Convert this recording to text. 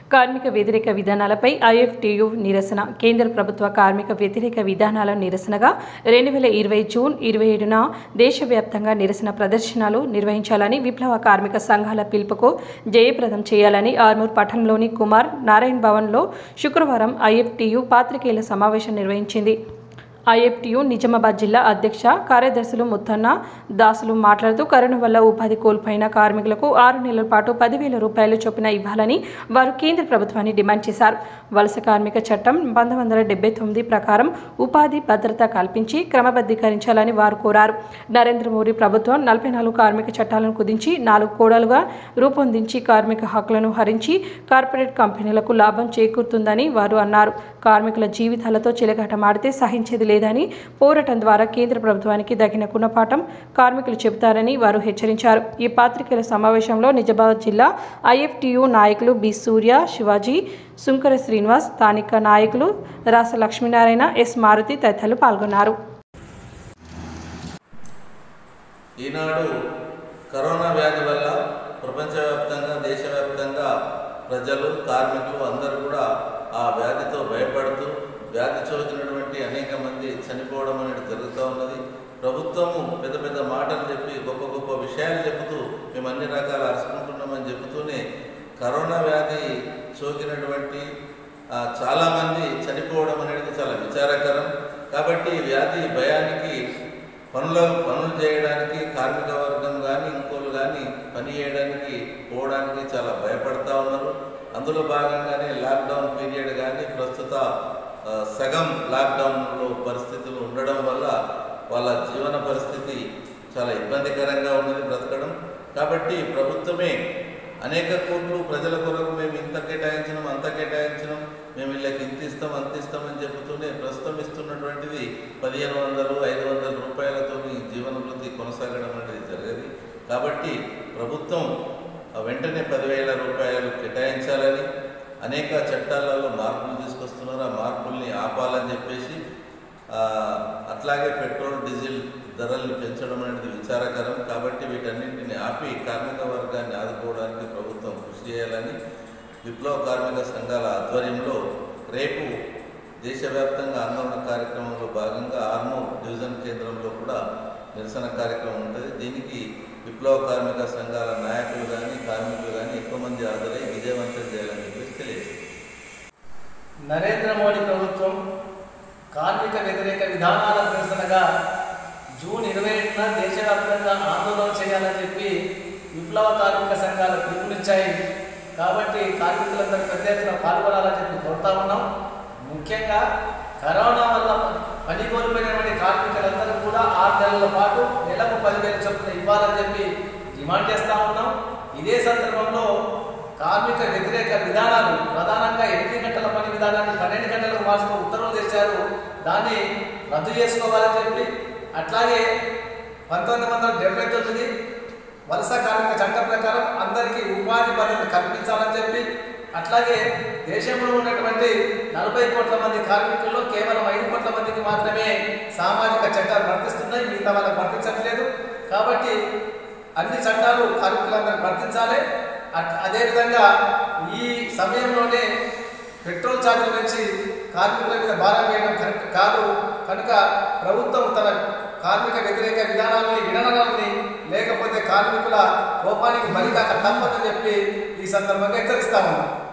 కార్మిక వ్యతిరేక విధానాలపై ఐఎఫ్టియు నిరసన కేంద్ర ప్రభుత్వ కార్మిక వ్యతిరేక విధానాల నిరసనగా రెండు వేల ఇరవై జూన్ ఇరవై ఏడున దేశవ్యాప్తంగా నిరసన ప్రదర్శనలు నిర్వహించాలని విప్లవ కార్మిక సంఘాల పిలుపుకు జయప్రదం చేయాలని ఆర్మూర్ పట్టణంలోని కుమార్ నారాయణ్ భవన్లో శుక్రవారం ఐఎఫ్టియు పాత్రికేయుల సమావేశం నిర్వహించింది ఐఎఫ్టియు నిజామాబాద్ జిల్లా అధ్యక్ష కార్యదర్శులు ముత్తన్న దాసులు మాట్లాడుతూ కరోనా వల్ల ఉపాధి కోల్పోయిన కార్మికులకు ఆరు నెలల పాటు పదివేల రూపాయలు చొప్పున ఇవ్వాలని వారు కేంద్ర ప్రభుత్వాన్ని డిమాండ్ చేశారు వలస కార్మిక చట్టం పంతొమ్మిది వందల డెబ్బై తొమ్మిది ప్రకారం ఉపాధి భద్రత కల్పించి క్రమబద్ధీకరించాలని వారు కోరారు నరేంద్ర మోడీ ప్రభుత్వం నలభై నాలుగు కార్మిక చట్టాలను కుదించి నాలుగు కోడలుగా రూపొందించి కార్మిక హక్కులను హరించి కార్పొరేట్ కంపెనీలకు లాభం చేకూరుతుందని వారు అన్నారు కార్మికుల జీవితాలతో చిలగాటమాడితే సహించేది లేదని పోరాటం ద్వారా కేంద్ర ప్రభుత్వానికి దగిన గుణపాఠం కార్మికులు చెబుతారని వారు హెచ్చరించారు ఈ పాత్రికేయుల సమావేశంలో నిజామాబాద్ జిల్లా ఐఎఫ్టియు నాయకులు బి సూర్య శివాజీ సుంకర శ్రీనివాస్ స్థానిక నాయకులు రాస లక్ష్మీనారాయణ ఎస్ మారుతి తదితరులు పాల్గొన్నారు ఈనాడు కరోనా వ్యాధి వల్ల ప్రపంచవ్యాప్తంగా దేశవ్యాప్తంగా ప్రజలు కార్మికులు అందరూ కూడా ఆ వ్యాధితో భయపడుతూ వ్యాధి సోకినటువంటి అనేక మంది చనిపోవడం అనేది జరుగుతూ ఉన్నది ప్రభుత్వము పెద్ద పెద్ద మాటలు చెప్పి గొప్ప గొప్ప విషయాలు చెబుతూ మేము అన్ని రకాల అరుచుకుంటున్నామని చెబుతూనే కరోనా వ్యాధి సోకినటువంటి ఆ, చాలామంది చనిపోవడం అనేది చాలా విచారకరం కాబట్టి ఈ వ్యాధి భయానికి పనుల పనులు చేయడానికి కార్మిక వర్గం కానీ ఇంకోళ్ళు కానీ పని చేయడానికి పోవడానికి చాలా భయపడతా ఉన్నారు అందులో భాగంగానే లాక్డౌన్ పీరియడ్ కానీ ప్రస్తుత ఆ, సగం లాక్డౌన్లో పరిస్థితులు ఉండడం వల్ల వాళ్ళ జీవన పరిస్థితి చాలా ఇబ్బందికరంగా ఉన్నది బ్రతకడం కాబట్టి ప్రభుత్వమే అనేక కోట్లు ప్రజల కొరకు మేము ఇంత కేటాయించినాం అంత కేటాయించినాం మేము వీళ్ళకి ఇంత ఇస్తాం అంత ఇస్తామని చెబుతూనే ప్రస్తుతం ఇస్తున్నటువంటిది పదిహేను వందలు ఐదు వందల రూపాయలతో జీవన వృద్ధి కొనసాగడం అనేది జరిగేది కాబట్టి ప్రభుత్వం ఆ వెంటనే పదివేల రూపాయలు కేటాయించాలని అనేక చట్టాలలో మార్పులు తీసుకొస్తున్నారు ఆ మార్పుల్ని ఆపాలని చెప్పేసి ఆ, అట్లాగే పెట్రోల్ డీజిల్ ధరల్ని పెంచడం అనేది విచారకరం కాబట్టి వీటన్నింటిని ఆపి కార్మిక వర్గాన్ని ఆదుకోవడానికి ప్రభుత్వం కృషి చేయాలని విప్లవ కార్మిక సంఘాల ఆధ్వర్యంలో రేపు దేశవ్యాప్తంగా ఆందోళన కార్యక్రమంలో భాగంగా ఆర్మూర్ డివిజన్ కేంద్రంలో కూడా నిరసన కార్యక్రమం ఉంటుంది దీనికి విప్లవ కార్మిక సంఘాల నాయకులు కానీ కార్మికులు కానీ ఎక్కువ మంది హాజరై విజయవంతం చేయాలని చెప్పేసి తెలియజేస్తారు నరేంద్ర మోడీ ప్రభుత్వం కార్మిక వ్యతిరేక విధానాల నిరసనగా జూన్ ఇరవై ఏడున దేశవ్యాప్తంగా ఆందోళన చేయాలని చెప్పి విప్లవ కార్మిక సంఘాలు పిలుపునిచ్చాయి కాబట్టి కార్మికులందరూ పెద్ద ఎత్తున పాల్గొనాలని చెప్పి కోరుతా ఉన్నాం ముఖ్యంగా కరోనా వల్ల పని కోల్పోయినటువంటి కార్మికులందరూ కూడా ఆరు నెలల పాటు నెలకు పదివేల చొప్పున ఇవ్వాలని చెప్పి డిమాండ్ చేస్తా ఉన్నాం ఇదే సందర్భంలో కార్మిక వ్యతిరేక విధానాలు ప్రధానంగా ఎనిమిది గంటల పని విధానాన్ని పన్నెండు గంటలకు మార్చుతూ ఉత్తర్వులు తెచ్చారు దాన్ని రద్దు చేసుకోవాలని చెప్పి అట్లాగే పంతొమ్మిది వందల డెబ్బై తొమ్మిది వలస కార్మిక చట్టం ప్రకారం అందరికీ ఉపాధి భద్రత కల్పించాలని చెప్పి అట్లాగే దేశంలో ఉన్నటువంటి నలభై కోట్ల మంది కార్మికుల్లో కేవలం ఐదు కోట్ల మందికి మాత్రమే సామాజిక చట్టాలు వర్తిస్తున్నాయి మిగతా వాళ్ళకి వర్తించట్లేదు కాబట్టి అన్ని చట్టాలు కార్మికులందరికీ వర్తించాలి అట్- అదేవిధంగా ఈ సమయంలోనే పెట్రోల్ ఛార్జీల నుంచి కార్మికుల మీద భారం వేయడం కరెక్ట్ కాదు కనుక ప్రభుత్వం తన కార్మిక వ్యతిరేక విధానాలని విధానాలని లేకపోతే కార్మికుల కోపానికి బలికాక తప్పదని చెప్పి ఈ సందర్భంగా హెచ్చరిస్తా ఉన్నాం